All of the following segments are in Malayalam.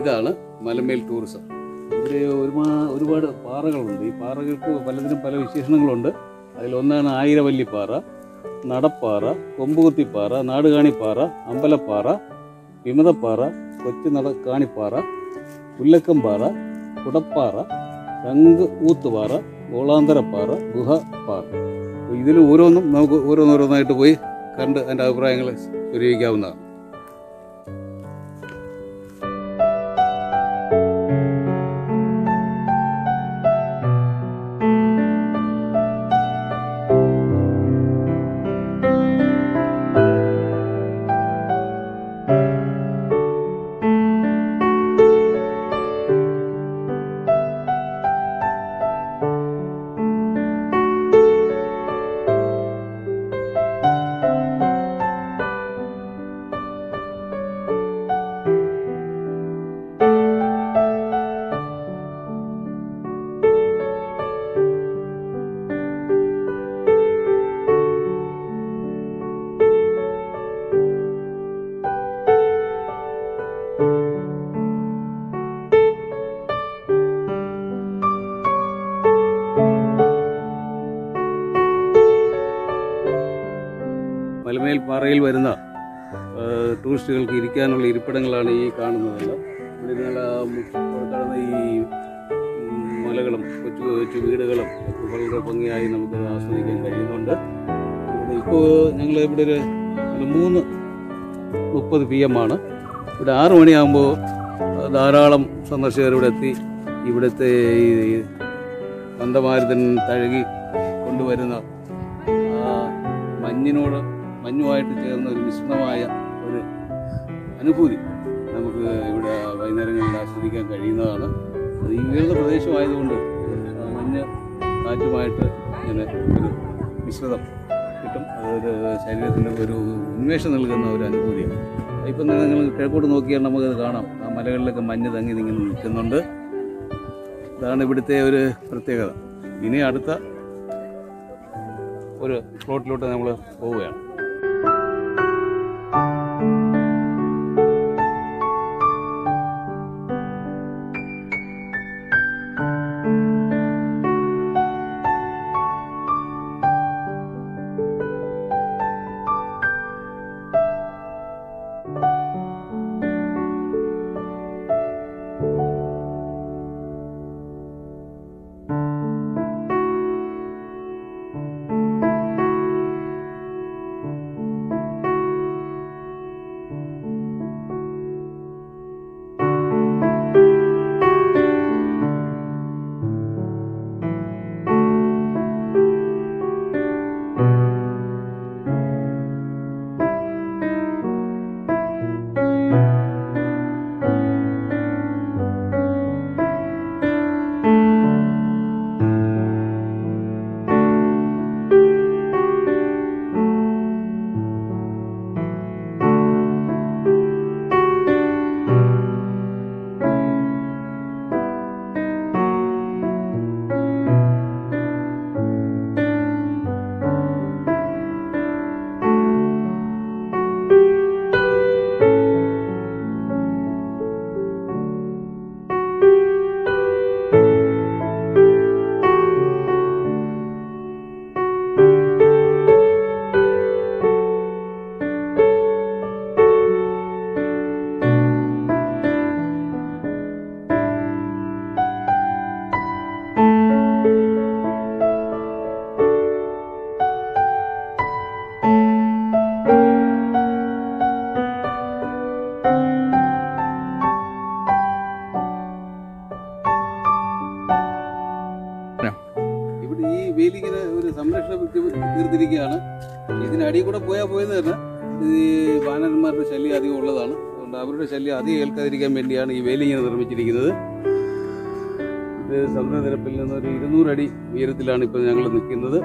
ഇതാണ് മലമേൽ ടൂറിസം ഇവിടെ ഒരുപാ ഒരുപാട് പാറകളുണ്ട് ഈ പാറകൾക്ക് പലതിനും പല വിശേഷണങ്ങളുണ്ട് അതിലൊന്നാണ് ആയിരവല്ലിപ്പാറ നടപ്പാറ കൊമ്പുകുത്തിപ്പാറ നാടുകാണിപ്പാറ അമ്പലപ്പാറ വിമതപ്പാറ കൊച്ചു നട കാണിപ്പാറ പുല്ലക്കംപാറ കുടപ്പാറ ശംഖ് ഊത്തുപാറ ഗോളാന്തരപ്പാറ ഗുഹപ്പാറ അപ്പോൾ ഇതിൽ ഓരോന്നും നമുക്ക് ഓരോന്നോരോന്നായിട്ട് പോയി കണ്ട് അതിൻ്റെ അഭിപ്രായങ്ങൾ സ്വീകരിക്കാവുന്നതാണ് മലമേൽ പാറയിൽ വരുന്ന ആ, ടൂറിസ്റ്റുകൾക്ക് ഇരിക്കാനുള്ള ഇരിപ്പിടങ്ങളാണ് ഈ കാണുന്നതെല്ലാം ഇവിടെ നല്ല കാണുന്ന ഈ ഉം, മലകളും കൊച്ചു കൊച്ചു വീടുകളും ഒക്കെ വളരെ ഭംഗിയായി നമുക്ക് ആസ്വദിക്കാൻ കഴിയുന്നുണ്ട് ഇവിടെ ഇപ്പോൾ ഞങ്ങൾ ഇവിടെ ഒരു ഒരു മൂന്ന് മുപ്പത് പി എം ആണ് ഇവിടെ ആറു മണിയാകുമ്പോൾ ധാരാളം സന്ദർശകർ ഇവിടെ എത്തി ഇവിടുത്തെ ഈ മന്ദമാരുതൻ തഴുകി കൊണ്ടുവരുന്ന ആ മഞ്ഞിനോട് മഞ്ഞുമായിട്ട് ചേർന്ന ഒരു മിശ്രിതമായ ഒരു അനുഭൂതി നമുക്ക് ഇവിടെ വൈകുന്നേരങ്ങളിൽ ആസ്വദിക്കാൻ കഴിയുന്നതാണ് അത് ഈ ഉയർന്ന പ്രദേശമായതുകൊണ്ട് ആ മഞ്ഞ് കാറ്റുമായിട്ട് ഇങ്ങനെ ഒരു മിശ്രിതം കിട്ടും അതൊരു ശരീരത്തിന് ഒരു ഉന്മേഷം നൽകുന്ന ഒരു അനുഭൂതിയാണ് ഇപ്പം തന്നെ നിങ്ങൾ കിഴക്കോട്ട് നോക്കിയാൽ നമുക്കത് കാണാം ആ മലകളിലൊക്കെ മഞ്ഞ് തങ്ങി ഇങ്ങനെ നിൽക്കുന്നുണ്ട് ഇതാണ് ഇവിടുത്തെ ഒരു പ്രത്യേകത ഇനി അടുത്ത ഒരു സ്പോട്ടിലോട്ട് നമ്മൾ പോവുകയാണ് ഇവിടെ ഈ വേലിങ്ങനെ ഒരു സംരക്ഷണ ഭിത്തി തീർത്തിരിക്കുകയാണ് ഇതിനടിയിൽ കൂടെ പോയാൽ പോയെന്ന് തന്നെ ഈ വാനരന്മാരുടെ ശല്യം അധികം ഉള്ളതാണ് അതുകൊണ്ട് അവരുടെ ശല്യം അധികം ഏൽക്കാതിരിക്കാൻ വേണ്ടിയാണ് ഈ വേലി ഇങ്ങനെ നിർമ്മിച്ചിരിക്കുന്നത് ഇത് സമുദ്രനിരപ്പിൽ നിന്ന് ഒരു ഇരുന്നൂറ് അടി ഉയരത്തിലാണ് ഇപ്പോൾ ഞങ്ങൾ നിൽക്കുന്നത്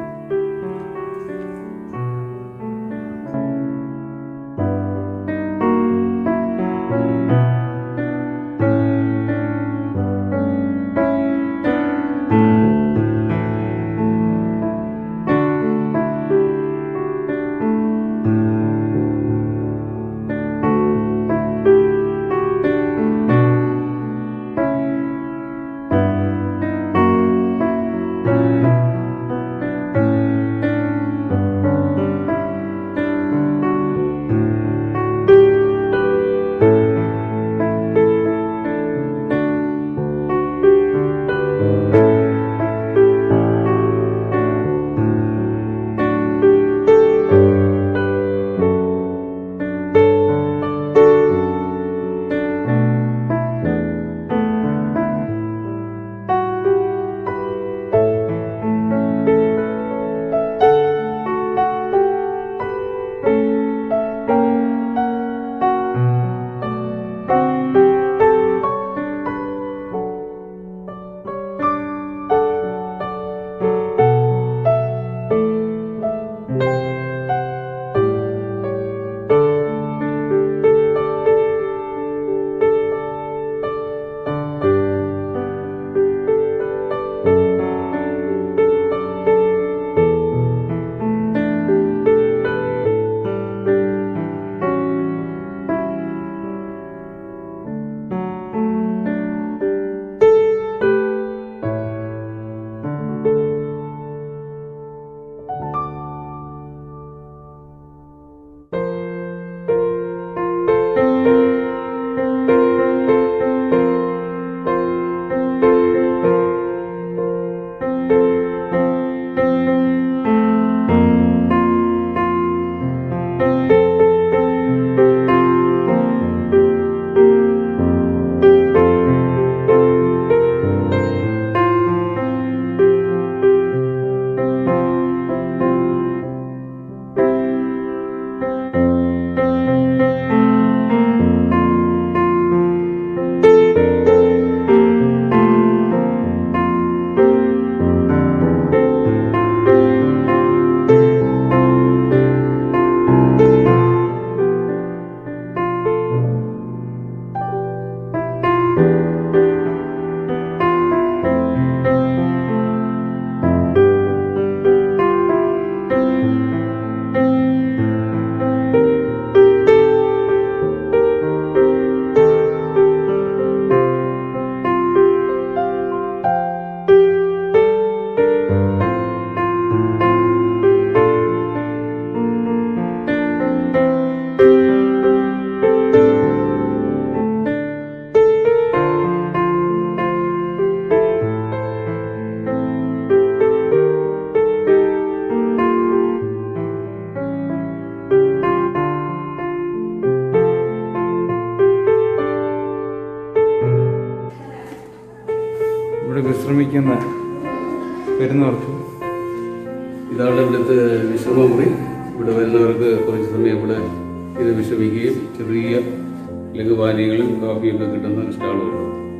ഇവിടെ വിശ്രമിക്കുന്ന വരുന്നവർക്ക് ഇതാണ് ഇവിടുത്തെ വിശ്രമമുറി ഇവിടെ വരുന്നവർക്ക് കുറച്ച് സമയം ഇവിടെ ഇത് വിശ്രമിക്കുകയും ചെറിയ ലഘുപാനീയങ്ങളും കാപ്പിയൊക്കെ കിട്ടുന്ന ഒരു സ്റ്റാളുണ്ട്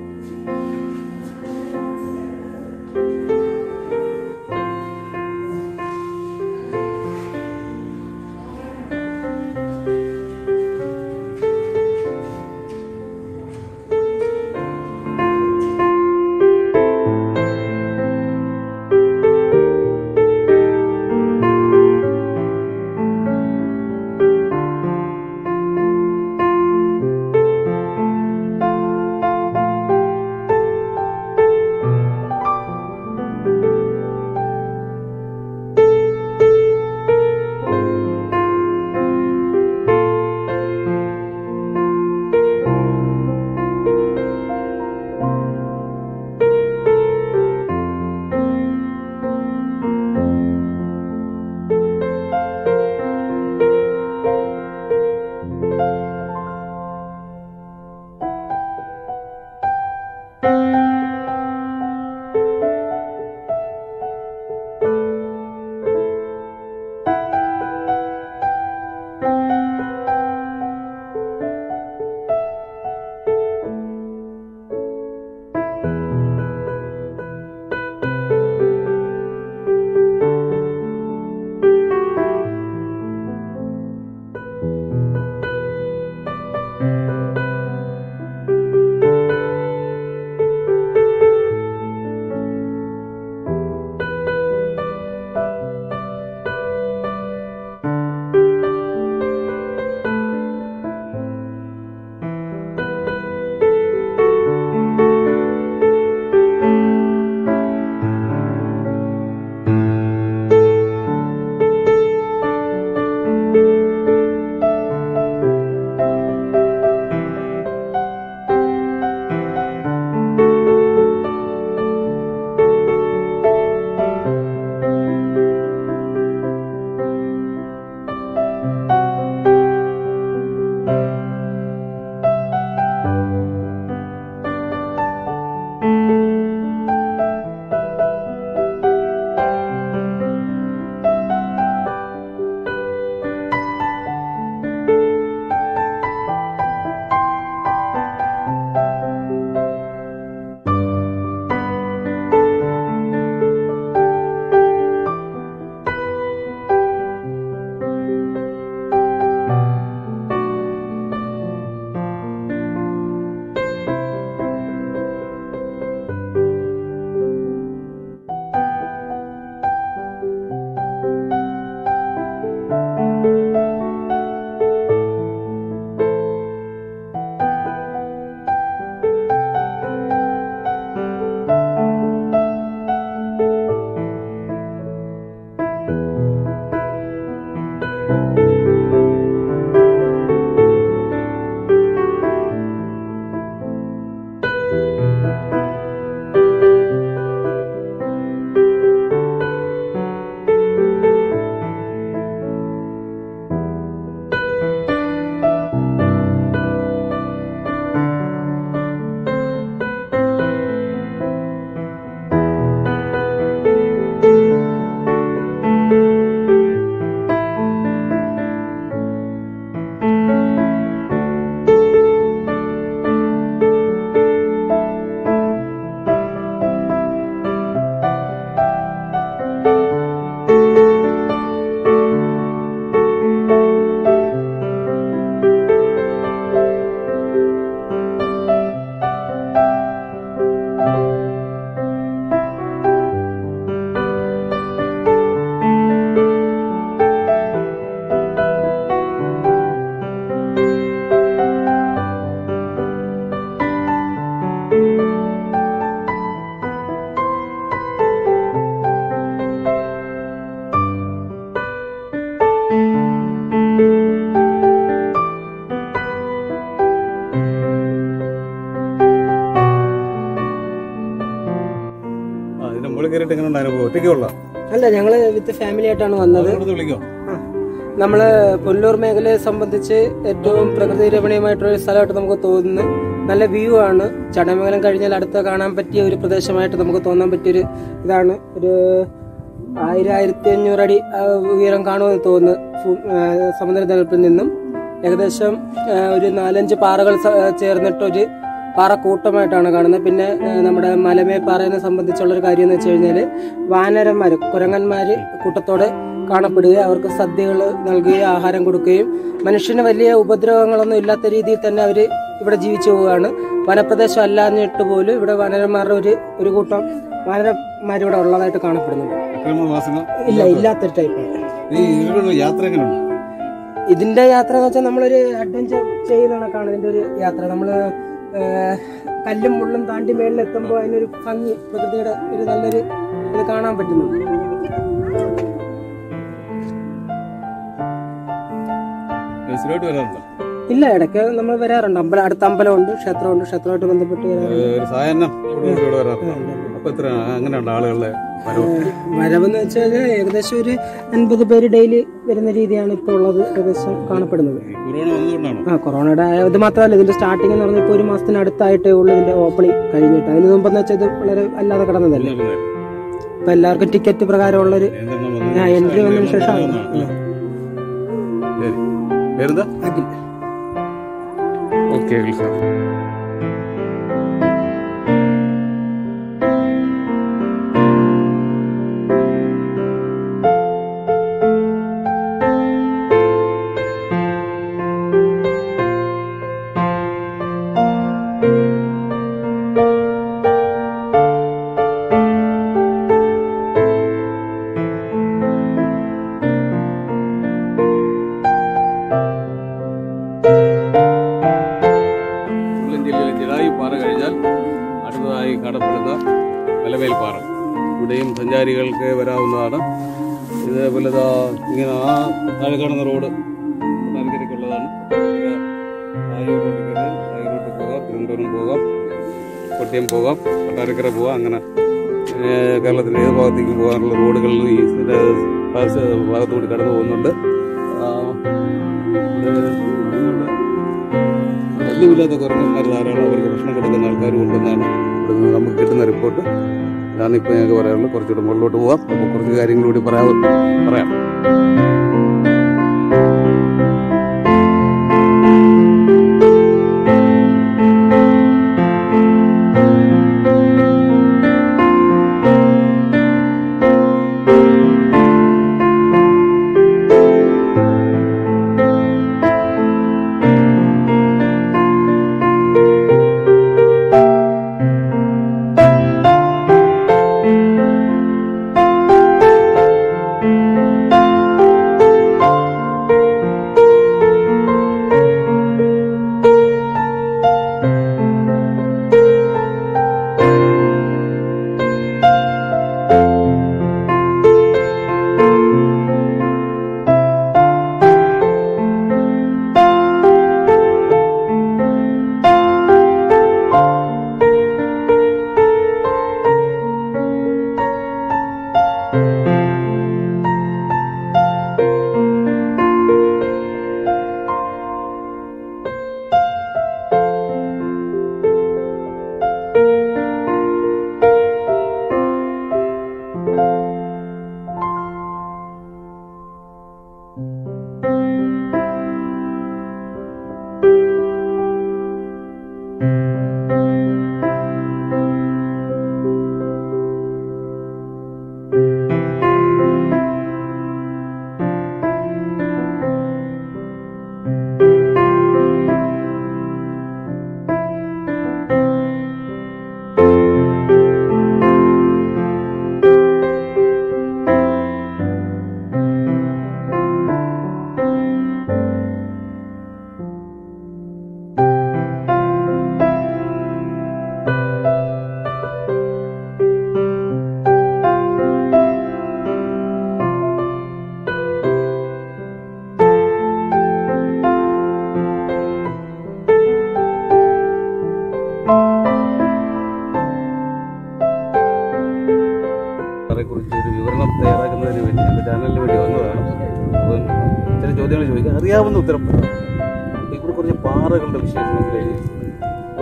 കയറിയിട്ട് എങ്ങനെ ഉണ്ടായിരുന്നു ഒറ്റയ്ക്ക് കൊള്ളാം അല്ല ഞങ്ങള് വിത്ത് ഫാമിലി ആയിട്ടാണ് വന്നത് ഇവിടുന്ന് വിളിക്കോ ആ. നമ്മള് പുല്ലൂർ മേഖലയെ സംബന്ധിച്ച് ഏറ്റവും പ്രകൃതി രമണീയമായിട്ടുള്ള ഒരു സ്ഥലമായിട്ട് നമുക്ക് തോന്നുന്നു നല്ല വ്യൂ ആണ് ചടയമംഗലം കഴിഞ്ഞാൽ അടുത്ത കാണാൻ പറ്റിയ ഒരു പ്രദേശമായിട്ട് നമുക്ക് തോന്നാൻ പറ്റിയൊരു ഇതാണ് ഒരു ആയിരം ആയിരത്തി അഞ്ഞൂറ് അടി ആ, ഉയരം കാണുമെന്ന് തോന്നുന്നു ഭൂ- ആ, സമുദ്രനിരപ്പിൽ നിന്നും ഏകദേശം ആ, ഒരു നാലഞ്ച് പാറകൾ സ- ചേർന്നിട്ട് ഒരു പാറക്കൂട്ടമായിട്ടാണ് കാണുന്നത് പിന്നെ ആ, നമ്മുടെ മലമേപ്പാറയെ സംബന്ധിച്ചുള്ള ഒരു കാര്യം എന്ന് വെച്ച് കഴിഞ്ഞാൽ വാനരന്മാർ കുരങ്ങന്മാര് കൂട്ടത്തോടെ കാണപ്പെടുകയും അവർക്ക് സദ്യകൾ നൽകുകയും ആഹാരം കൊടുക്കുകയും മനുഷ്യന് വലിയ ഉപദ്രവങ്ങളൊന്നും ഇല്ലാത്ത രീതിയിൽ തന്നെ അവർ ഇവിടെ ജീവിച്ചു പോവുകയാണ് വനപ്രദേശം അല്ലാഞ്ഞിട്ട് പോലും ഇവിടെ വാനരന്മാരുടെ ഒരു ഒരു കൂട്ടം വാനരന്മാർ ഇവിടെ ഉള്ളതായിട്ട് കാണപ്പെടുന്നുണ്ട് അക്രമവാസങ്ങൾ ഇല്ല ഇല്ലാത്തൊരു ടൈപ്പാണ് ഈ ഇതിലുള്ള യാത്ര എങ്ങനെയുണ്ട് ഇതിന്റെ യാത്ര എന്ന് വെച്ചാൽ നമ്മളൊരു അഡ്വഞ്ചർ ചെയ്യുന്ന കണക്കാണ് ഇതിന്റെ ഒരു യാത്ര നമ്മള് ഏഹ്, കല്ലും മുള്ളും താണ്ടി മേളിൽ എത്തുമ്പോൾ അതിനൊരു ഭംഗി പ്രകൃതിയുടെ ഒരു നല്ലൊരു ഇത് കാണാൻ പറ്റുന്നുണ്ട് സ്ഥിരമായിട്ട് വരാറുണ്ടോ ഇല്ല ഇടയ്ക്ക് നമ്മൾ വരാറുണ്ട് അമ്പലം അടുത്ത അമ്പലമുണ്ട് ക്ഷേത്രമുണ്ട് ക്ഷേത്രമായിട്ട് ബന്ധപ്പെട്ട് വരാറുണ്ട് ഒരു സായാഹ്നം ഇവിടെ ഇവിടെ ഇവിടെ വരാറുണ്ടോ അപ്പൊ എത്ര അങ്ങനെയുണ്ട് ആളുകളുടെ വരവ് വരവെന്ന് വെച്ചാൽ ഏകദേശം ഒരു അൻപത് പേര് ഡെയിലി വരുന്ന രീതിയാണ് ഇപ്പോൾ ഉള്ളത് ഏകദേശം കാണപ്പെടുന്നത് ഈ കൊറോണ വന്നതുകൊണ്ടാണോ ആ കൊറോണയുടെ ആയ- ഇത് മാത്രമല്ല ഇതിന്റെ സ്റ്റാർട്ടിംഗ് എന്ന് പറഞ്ഞാൽ ഇപ്പോൾ ഒരു മാസത്തിനടുത്തായിട്ടേ ഉള്ളൂ ഇതിന്റെ ഓപ്പണിംഗ് കഴിഞ്ഞിട്ട് അതിന് മുമ്പെന്ന് വെച്ചാൽ ഇത് വളരെ അല്ലാതെ കിടന്നതല്ലേ ഇപ്പൊ എല്ലാവർക്കും ടിക്കറ്റ് പ്രകാരമുള്ളൊരു നിയന്ത്രണം ആ, entry വന്നതിന് ശേഷം വന്നതാണ്. ശരി പേരെന്താ അഖിൽ ഓക്കെ സാർ കൊല്ലം ജില്ലയിലെ ജഡായി പാറ കഴിഞ്ഞാൽ അടുത്തതായി കാണപ്പെടുന്ന മലമേൽ പാറ ഇവിടെയും സഞ്ചാരികൾക്ക് വരാവുന്നതാണ് ഇതേപോലെ ദാ ഇങ്ങനെ ആ താഴെ കാണുന്ന റോഡ് കൊട്ടാരക്കരയ്ക്കുള്ളതാണ് ഇത് ആയൂർ റോഡിൽ കയറി ആയൂർ റോഡിൽ പോകാം തിരുവനന്തപുരം പോകാം കൊട്ടിയം പോകാം കൊട്ടാരക്കര പോകാം അങ്ങനെ ഏഹ്, കേരളത്തിന്റെ ഏത് ഭാഗത്തേക്കും പോകാനുള്ള റോഡുകളിൽ ഈ ഇതിന്റെ ഭാഗത്ത് ഭാഗത്തുകൂടി കടന്നു പോകുന്നുണ്ട് ആ, ഇത് അങ്ങനെയുള്ള ശല്യമില്ലാത്ത കുരങ്ങന്മാർ ധാരാളം അവർക്ക് ഭക്ഷണം കൊടുക്കുന്ന ആൾക്കാരും ഉണ്ടെന്നാണ് ഇവിടെ നിന്ന് നമുക്ക് കിട്ടുന്ന റിപ്പോർട്ട് ഇതാണ് ഇപ്പോൾ ഞങ്ങൾക്ക് പറയാനുള്ളത് കുറച്ചുകൂടെ മുകളിലോട്ട് പോകാം അപ്പോൾ കുറച്ച് കാര്യങ്ങൾ കൂടി പറയാം പറയാം കുറിച്ച് ഒരു വിവരണം തയ്യാറാക്കുന്നതിന് വേണ്ടി എൻ്റെ ചാനലിന് വേണ്ടി വന്നതാണ് അപ്പം ചില ചോദ്യങ്ങൾ ചോദിക്കാം അറിയാവുന്ന ഉത്തരം പറയാം. ഇവിടെ കുറച്ച് പാറകളുടെ വിശേഷണങ്ങൾ എഴുതിയിട്ടുണ്ട്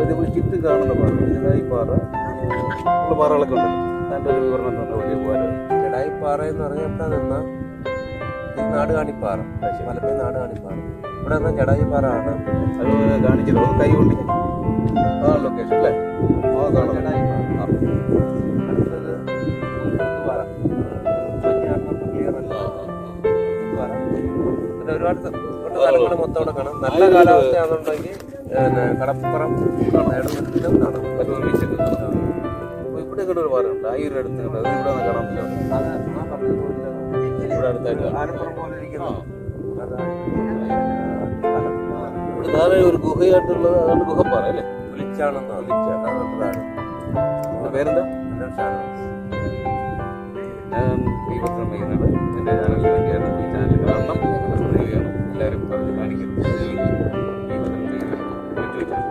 അപ്പോൾ ഇത് ചുറ്റും കാണുന്ന പാറ ഇതാ ഈ പാറ ഉള്ള പാറകളൊക്കെ ഉണ്ടല്ലോ അതിൻ്റെ ഒരു വിവരണം തന്നെ വലിയ പാറ ജടായിപ്പാറ എന്ന് പറഞ്ഞാൽ ഇവിടെ നിന്ന ഇത് നാടുകാണിപ്പാറ മലപ്പുറം നാടുകാണിപ്പാറ ഇവിടെ നിന്ന ജടായിപ്പാറ ആണ് അത് കാണിച്ചത് അത് കൈ കൊണ്ട് ആ ലൊക്കേഷൻ അല്ലേ ആ കാണാം ആ. അടുത്തത് കുത്തുപാറ കൊച്ചിനാട്ടിനൊപ്പം clear അല്ല. കുത്തുപാറ. പിന്നെ ഒരുപാട് തൊട്ട് കാലങ്ങൾ മൊത്തം ഇവിടെ കാണാം നല്ല കാലാവസ്ഥയാണെന്നുണ്ടെങ്കിൽ പിന്നെ കടപ്പുറം നെടുങ്കണ്ടം കാണാം അത് ഒരുമിച്ചിട്ട് കാണാം. അപ്പോൾ ഇവിടെ കൂടെ ഒരു പാറയുണ്ട് ആ ഈ ഒരു അടുത്ത് കണ്ടത് അത് ഇവിടെ നിന്ന് കാണാൻ പറ്റും അത് ആ പറഞ്ഞതുപോലെ ഇവിടെ അടുത്തായിട്ട് കാണാം. ആലപ്പുറം പോലെ ഇരിക്കുന്നു അതാണ് ഇവിടെ താഴെ ഒരു ഗുഹയായിട്ടുള്ളത് അതാണ് ഗുഹപ്പാറ അല്ലേ വിളിച്ചാണെന്ന് അതാണ് ഇതിന്റെ പേരെന്താ എൻ്റെ ഷാനവാസ്. ഞാൻ ഈ പത്രം വൈകുന്നത് എൻ്റെ ചാനലിൽ വേണ്ടിയാണ് ഈ ചാനൽ കാണണം സബ്സ്ക്രൈബ് ചെയ്യണം എല്ലാവരും പറഞ്ഞ് കാണിക്കണം ഈ പത്രം വൈകുന്നത് യൂട്യൂബ് ചാനൽ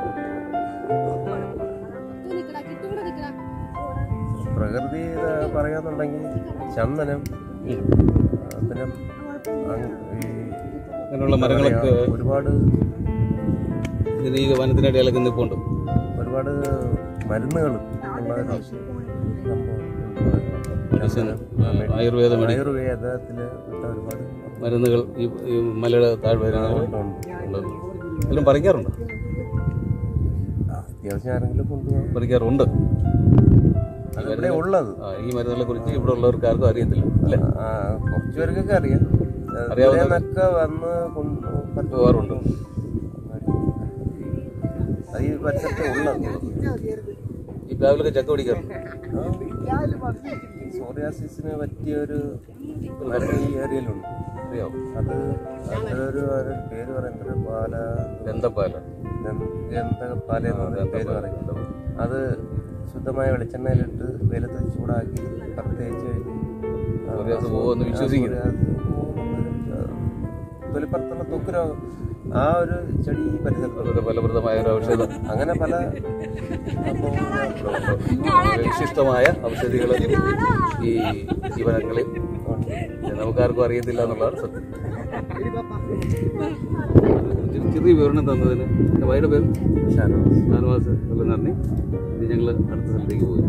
പ്രകൃതി ഇത് പറയാന്നുണ്ടെങ്കിൽ ചന്ദനം ആ, പിന്നെ അങ് ഈ അങ്ങനെയുള്ള മരങ്ങളൊക്കെ ഒരുപാട് ഇതിന് ഈ വനത്തിനിടയിലൊക്കെ നിൽപ്പുണ്ട് ഒരുപാട് മരുന്നുകൾ ഉള്ള ഒരു മെഡിസിൻ, ആ, ആയുർവേദ മെഡി ആയുർവേദത്തിൽ വിട്ട ഒരുപാട് മരുന്നുകൾ ഈ ഈ മലയുടെ താഴ്വരങ്ങളിൽ ഉണ്ട്. ഉണ്ട് എല്ലാം പറിക്കാറുണ്ട് ആ, അത്യാവശ്യം ആരെങ്കിലും കൊണ്ടുപോകാം പറിക്കാറുണ്ട് അതിവിടെ ഉള്ളത് ആ, ഈ മരുന്നുകളെ കുറിച്ച് ഇവിടെ ഉള്ളവർക്ക് ആർക്കും അറിയത്തില്ല അല്ലേ ആ, കുറച്ച് പേർക്കൊക്കെ അറിയാം അറിയാവുന്ന- അറിയാവുന്നൊക്കെ വന്ന് കൊണ്ട് പറ്റും പോകാറുണ്ട് അത് ഈ പരിസരത്ത് ഉള്ളത് ഈ പ്ലാവിലൊക്കെ ചക്ക പിടിക്കാറുണ്ട് സോറിയാസിസിന് പറ്റിയ ഒരു മരം ഈ ഏരിയയിലുണ്ട് അറിയാമോ അത് അതൊരു ഒരു പേര് പറയുന്നത് പാല ഗന്ധപ്പാല ഗന്ധപാല എന്ന് പറയുന്ന പേര് പറയും അത് ശുദ്ധമായ വെളിച്ചെണ്ണയിലിട്ട് വെയിലത്ത് ചൂടാക്കി പ്രത്യേകിച്ച് കഴിഞ്ഞ് ആ, സോറിയാസ് പോകുമെന്ന് വിശ്വസിക്കുന്നു. സോറിയാസ് പോകുമെന്ന് തൊലിപ്പുറത്തുള്ള തൊക്ക് രോഗം ആ ഒരു ചെടി ഈ പരിസരത്തുണ്ട് വളരെ ഫലപ്രദമായ ഒരു ഔഷധം അങ്ങനെ പല സംഭവങ്ങളും വിശിഷ്ടമായ ഔഷധികൾ ഈ ജീവനങ്ങളിൽ നമുക്കാർക്കും അറിയത്തില്ല എന്നുള്ളതാണ് സത്യം ചെറിയ- ചെറിയ വിവരണം തന്നതിന് എൻ്റെ വൈയുടെ പേര് ഷാനവാസ് ഷാനവാസ് വളരെ നന്ദി ഇനി ഞങ്ങൾ അടുത്ത സ്ഥലത്തേക്ക് പോകും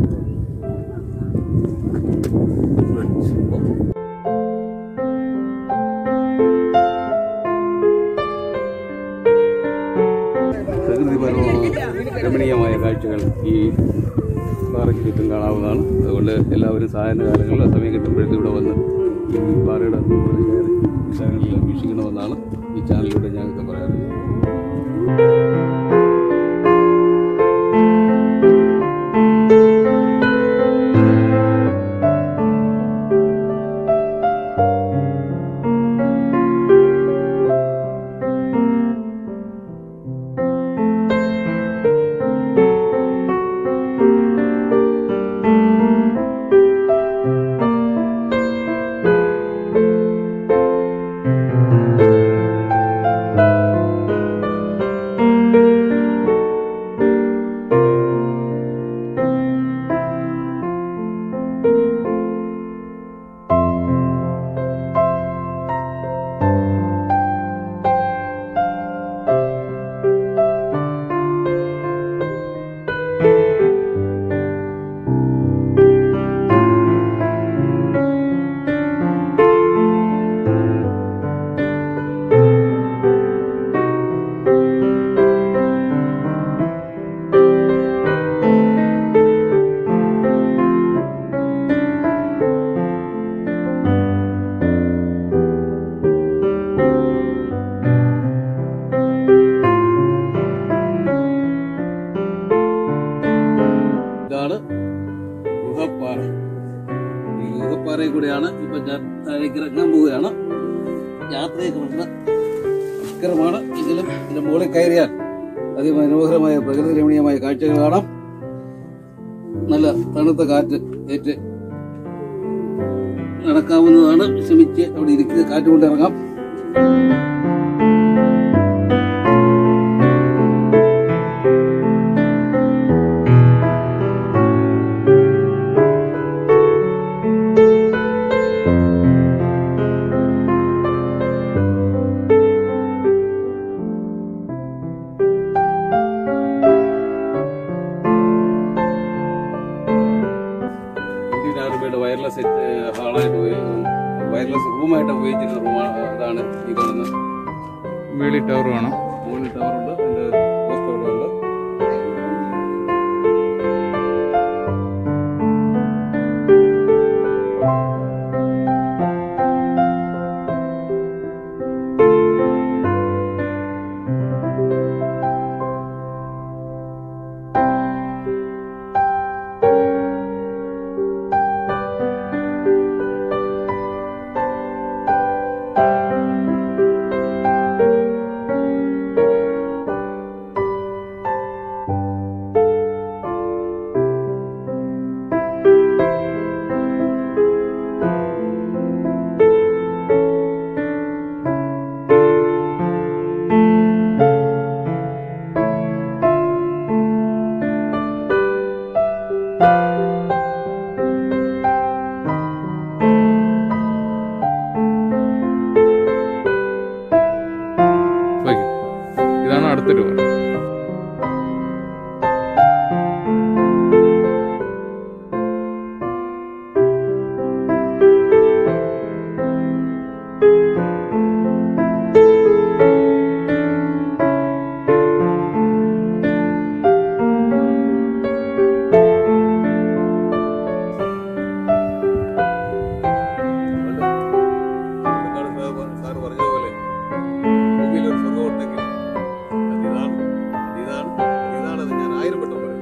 പ്രകൃതിപരമായ രമണീയമായ കാഴ്ചകൾ ഈ പാറയ്ക്ക് ചുറ്റും കാണാവുന്നതാണ് അതുകൊണ്ട് എല്ലാവരും സായന കാലങ്ങളിൽ സമയം കിട്ടുമ്പോഴേക്കും ഇവിടെ വന്ന് ഈ പാറയുടെ മുകളിൽ കയറി വിശാലങ്ങളിൽ വീക്ഷിക്കണമെന്നാണ് ഈ ചാനലിലൂടെ ഞങ്ങൾക്ക് പറയാറുള്ളത് ഇതാണ് ഗുഹപ്പാറ ഈ ഗുഹപ്പാറയിൽ കൂടെയാണ് ഇപ്പൊ ഞാൻ താഴേക്ക് ഇറങ്ങാൻ പോവുകയാണ് യാത്രയൊക്കെ വളരെ ദുഷ്കരമാണ് എങ്കിലും ഇതിന്റെ മുകളിൽ കയറിയാൽ അതിമനോഹരമായ പ്രകൃതി രമണീയമായ കാഴ്ചകൾ കാണാം നല്ല തണുത്ത കാറ്റ് ഏറ്റ് നടക്കാവുന്നതാണ് ശ്രമിച്ച് അവിടെ ഇരിക്കുന്ന കാറ്റ് കൊണ്ട് ഇറങ്ങാം ഇരുപതിനായിരം രൂപയുടെ വയർലെസ് സെറ്റ് ഹാളായിട്ട് വയർലെസ് റൂമായിട്ട് ഉപയോഗിച്ചിരുന്ന റൂമാണ് ഇതാണ് ഈ കാണുന്ന വേളി ടവർ കാണാം മോണിൽ ടവറുണ്ട് അതിന്റെ പോസ്റ്റ് അവിടെ ഉണ്ട് വയ്ക്കും ഇതാണ് അടുത്തൊരു വാർഡ് സാർ പറഞ്ഞതുപോലെ ഭൂമിയിൽ ഒരു സ്വർഗ്ഗം ഉണ്ടെങ്കിൽ അതിതാണ് അതിതാണ് അതിതാണെന്ന് ഞാൻ ആയിരം വട്ടം പറയും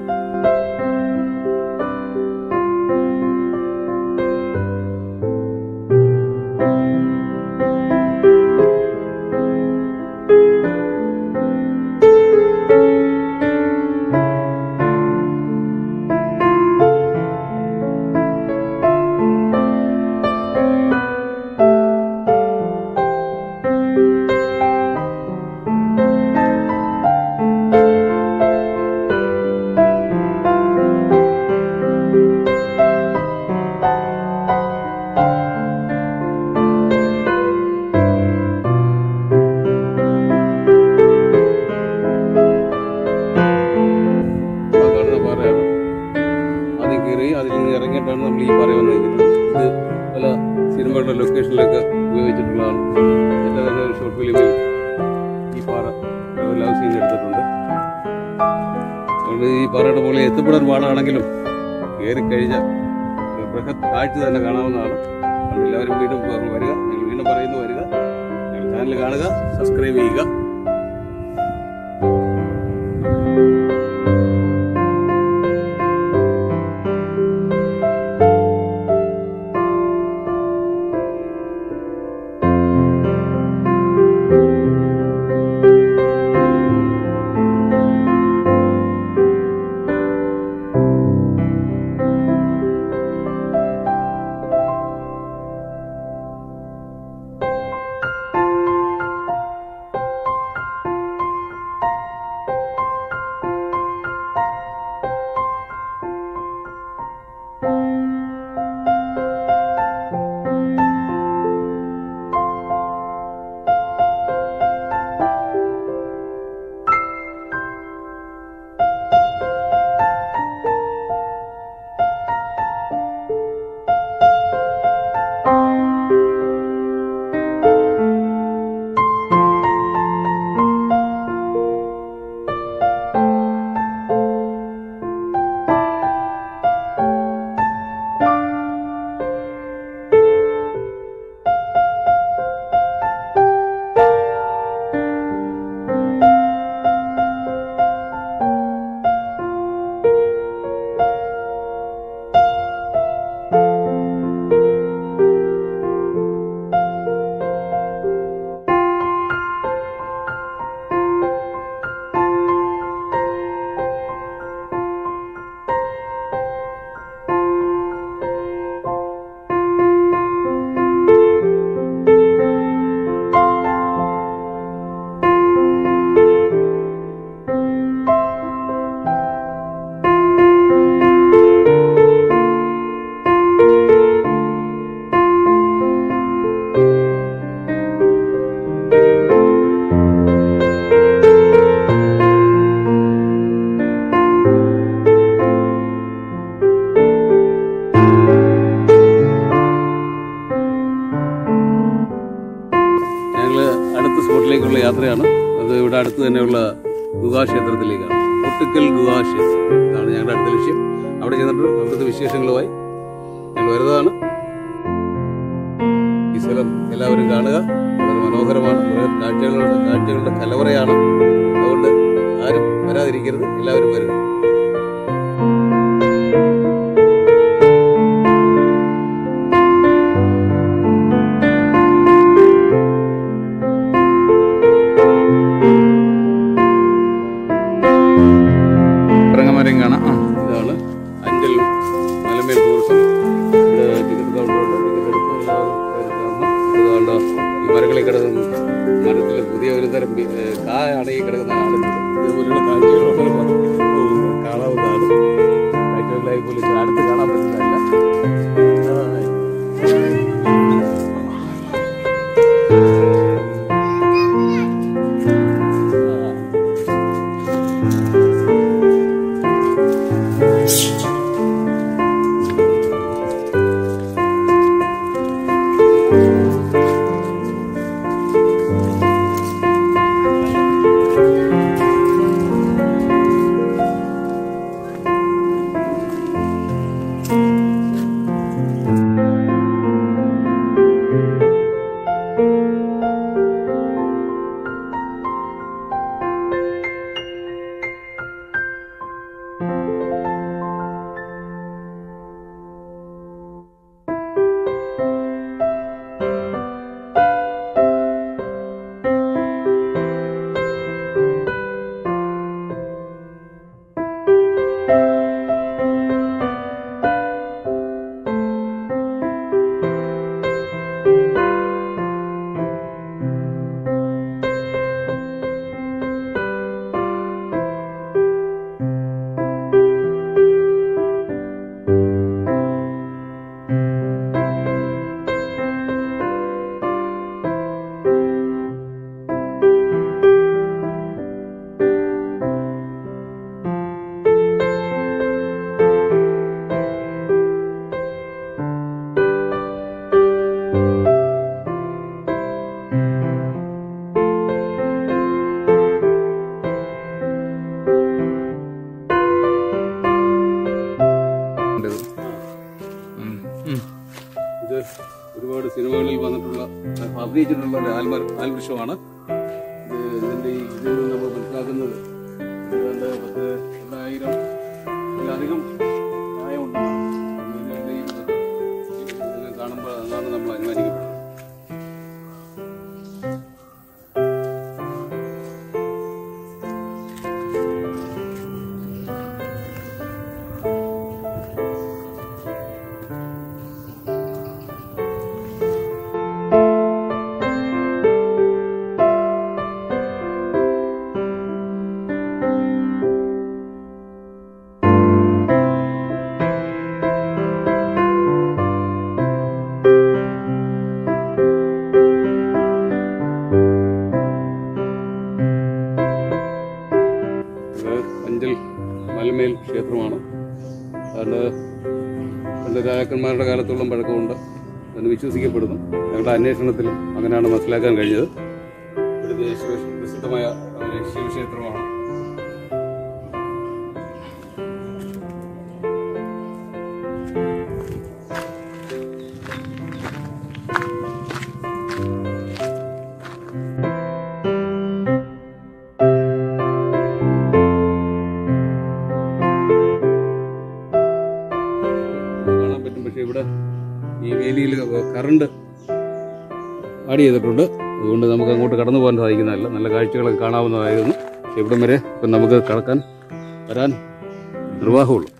ആ കാണുന്ന പാറയാണ് ആദ്യം കയറി അതിൽ നിന്ന് ഇറങ്ങിയിട്ടാണ് നമ്മൾ ഈ പാറ വന്നിരിക്കുന്നത് ഇത് പല സിനിമകളുടെ ലൊക്കേഷനിലൊക്കെ ഉപയോഗിച്ചിട്ടുള്ളതാണ് എൻ്റെ തന്നെ ഒരു ഷോർട്ട് ഫിലിമിൽ ഈ പാറ ഒരു ലവ് സീൻ എടുത്തിട്ടുണ്ട് അതുകൊണ്ട് ഈ പാറയുടെ മുകളിൽ എത്തപ്പെടാൻ പാടാണെങ്കിലും കയറി കഴിഞ്ഞാൽ ഒരു ബൃഹത് കാഴ്ച തന്നെ കാണാവുന്നതാണ് അതുകൊണ്ട് എല്ലാവരും വീണ്ടും വരിക ഞങ്ങൾ വീണ്ടും പറയുന്നു വരിക ഞങ്ങളുടെ ചാനൽ കാണുക സബ്സ്ക്രൈബ് ചെയ്യുക നാട്ടിലേക്കുള്ള യാത്രയാണ് അത് ഇവിടെ അടുത്ത് തന്നെയുള്ള ഗുഹാക്ഷേത്രത്തിലേക്കാണ് ഒട്ടുക്കൽ ഗുഹാക്ഷേത്രം ഇതാണ് ഞങ്ങളുടെ അടുത്ത ലക്ഷ്യം അവിടെ ചെന്നിട്ട് അവിടുത്തെ വിശേഷങ്ങളുമായി ഞങ്ങൾ വരുന്നതാണ് ഈ സ്ഥലം എല്ലാവരും കാണുക വളരെ മനോഹരമാണ് വളരെ കാഴ്ചകളുടെ കാഴ്ചകളുടെ കലവറയാണ് അതുകൊണ്ട് ആരും വരാതിരിക്കരുത് എല്ലാവരും വരിക ഇറങ്ങമാരെയും കാണാം ആ ഇതാണ് അഞ്ചൽ മലമേൽ ടൂറിസം ഇവിടെ ടിക്കറ്റ് കൗണ്ടറുണ്ട് ടിക്കറ്റ് എടുത്ത് എല്ലാവരും കയറി കാണണം ഇതുകൊണ്ട് ഈ മരങ്ങളിൽ കിടക്കുന്ന മരത്തിൽ പുതിയ ഒരു തരം ബി- ഏ, കായാണ് ഈ കിടക്കുന്ന ആളുകൾ ഇതുപോലെയുള്ള കാഴ്ചകളൊക്കെ കാണാവുന്നതാണ് കാഴ്ചകളിലായി പോലും ഇത് അടുത്ത് കാണാൻ പറ്റുന്നതല്ല ഇത് ഒരുപാട് സിനിമകളിൽ വന്നിട്ടുള്ള അഭിനയിച്ചിട്ടുള്ള ഒരു ആൽമർ ആൽവൃക്ഷമാണ് ഇത് ഇതിന്റെ ഈ ഇതിൽ നിന്ന് നമ്മൾ മനസ്സിലാക്കുന്നത് ഏതാണ്ട് പത്ത് രണ്ടായിരം അധികം പ്രായമുണ്ടെന്നാണ് ഇതിന്റെ ഈ ഇതിനെ കാണുമ്പോൾ അതാണ് നമ്മൾ അനുമാനിക്കപ്പെടുന്നത് ഇത് അഞ്ചൽ മലമേൽ ക്ഷേത്രമാണ് അതുകൊണ്ട് പണ്ട് രാജാക്കന്മാരുടെ കാലത്തോളം പഴക്കമുണ്ട് എന്ന് വിശ്വസിക്കപ്പെടുന്നു ഞങ്ങളുടെ അന്വേഷണത്തിലും അങ്ങനെയാണ് മനസ്സിലാക്കാൻ കഴിഞ്ഞത് ഇവിടുത്തെ ശിവ പ്രസിദ്ധമായ ഒരു ശിവക്ഷേത്രമാണ് കാണാൻ പറ്റും പക്ഷെ ഇവിടെ ഈ വേലിയിൽ കറണ്ട് ആഡ് ചെയ്തിട്ടുണ്ട് അതുകൊണ്ട് നമുക്ക് അങ്ങോട്ട് കടന്നു പോകാൻ സാധിക്കുന്നതല്ല നല്ല കാഴ്ചകളൊക്കെ കാണാവുന്നതായിരുന്നു പക്ഷെ ഇവിടം വരെ ഇപ്പം നമുക്ക് കടക്കാൻ വരാൻ നിർവാഹമുള്ളൂ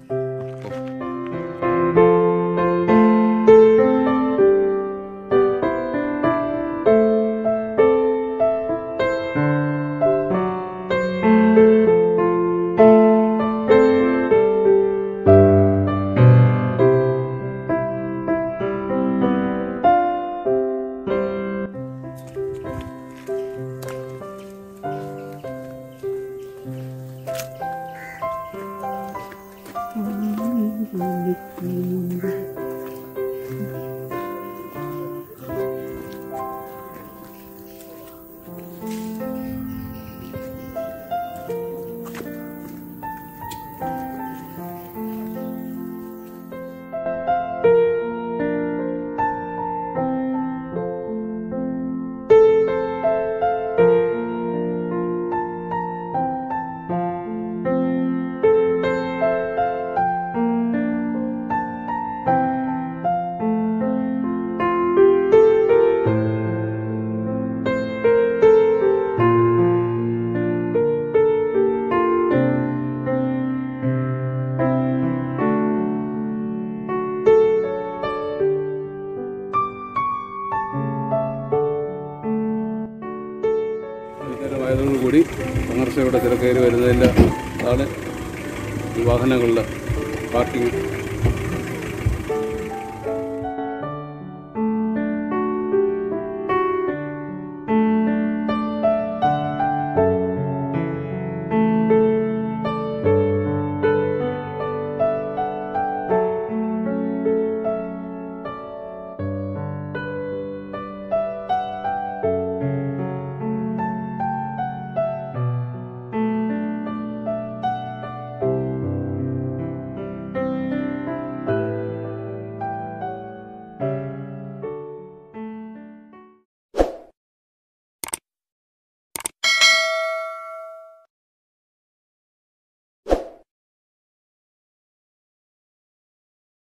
കൂടി സന്ദർശകരുടെ തിരക്കേറി വരുന്നതിൻ്റെ ആണ് ഈ വാഹനങ്ങളുടെ പാർക്കിംഗ്